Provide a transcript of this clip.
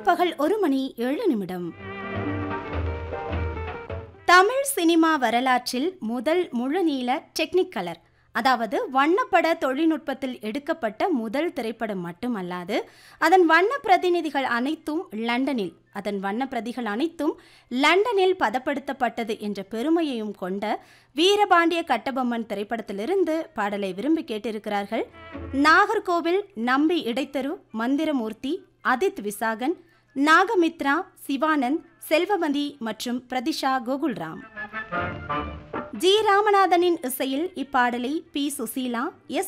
நண்பகல் ஒரு மணி ஏழு நிமிடம் தமிழ் சினிமா வரலாற்றில் முதல் முழுநீள டெக்னிக் கலர் அதாவது வண்ணப்பட தொழில்நுட்பத்தில் எடுக்கப்பட்ட முதல் திரைப்படம் மட்டுமல்லாது அதன் வண்ண பிரதிநிதிகள் அனைத்தும் லண்டனில் அதன் வண்ண பிரதிகள் அனைத்தும் லண்டனில் பதப்படுத்தப்பட்டது என்ற பெருமையையும் கொண்ட வீரபாண்டிய கட்டபொம்மன் திரைப்படத்திலிருந்து பாடலை விரும்பி கேட்டிருக்கிறார்கள் நாகர்கோவில் நம்பி இடைத்தரு மந்திரமூர்த்தி அதித் விசாகன் நாகமித்ரா சிவானந்த் செல்வமதி மற்றும் பிரதிஷா கோகுல்ராம் ஜி ராமநாதனின் இசையில் இப்பாடலை பி சுசீலா எஸ்